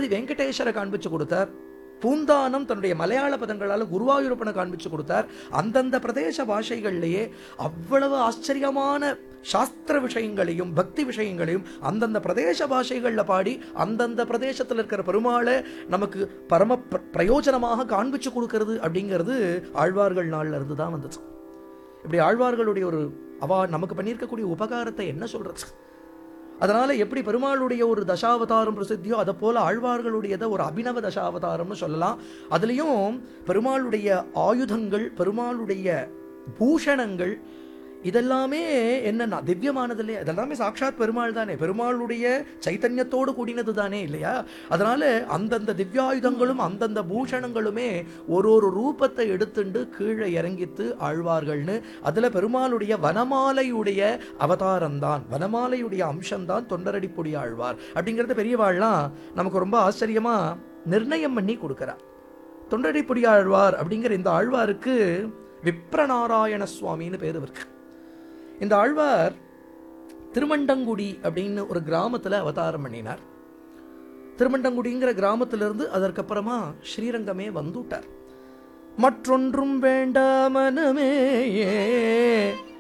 திருப்பதி வெங்கடேஸ்வர காண்பிச்சு கொடுத்தார் பூந்தானம் தன்னுடைய மலையாள பதங்களால குருவாயூரப்பனை காண்பிச்சு கொடுத்தார் அந்தந்த பிரதேச பாஷைகள்லயே அவ்வளவு ஆச்சரியமான சாஸ்திர விஷயங்களையும் பக்தி விஷயங்களையும் அந்தந்த பிரதேச பாஷைகள்ல பாடி அந்தந்த பிரதேசத்துல இருக்கிற பெருமாளை நமக்கு பரம பிர- பிரயோஜனமாக காண்பிச்சு கொடுக்கிறது அப்படிங்கிறது ஆழ்வார்கள் நாள்ல இருந்து தான் வந்துச்சு இப்படி ஆழ்வார்களுடைய ஒரு அவா நமக்கு பண்ணியிருக்கக்கூடிய உபகாரத்தை என்ன சொல்றது அதனால எப்படி பெருமாளுடைய ஒரு தசாவதாரம் பிரசித்தியோ அதை போல ஆழ்வார்களுடையதை ஒரு அபினவ தசாவதாரம்னு சொல்லலாம் அதுலேயும் பெருமாளுடைய ஆயுதங்கள் பெருமாளுடைய பூஷணங்கள் இதெல்லாமே என்னன்னா திவ்யமானதில்லையா இதெல்லாமே சாட்சாத் பெருமாள் தானே பெருமாளுடைய சைத்தன்யத்தோடு கூடினது தானே இல்லையா அதனால அந்தந்த திவ்யாயுதங்களும் அந்தந்த பூஷணங்களுமே ஒரு ஒரு ரூபத்தை எடுத்துண்டு கீழே இறங்கித்து ஆழ்வார்கள்னு அதுல பெருமாளுடைய வனமாலையுடைய அவதாரம் தான் வனமாலையுடைய அம்சம்தான் தொண்டரடிப்பொடி ஆழ்வார் அப்படிங்கிறத பெரியவாள்லாம் நமக்கு ரொம்ப ஆச்சரியமா நிர்ணயம் பண்ணி கொடுக்கிறார் தொண்டரடிப்பொடி ஆழ்வார் அப்படிங்கிற இந்த ஆழ்வாருக்கு விப்ரநாராயண சுவாமின்னு பேர் இருக்கு இந்த ஆழ்வார் திருமண்டங்குடி அப்படின்னு ஒரு கிராமத்துல அவதாரம் பண்ணினார் திருமண்டங்குடிங்கிற கிராமத்திலிருந்து அதற்கப்புறமா ஸ்ரீரங்கமே வந்துட்டார் மற்றொன்றும் வேண்டாமனமே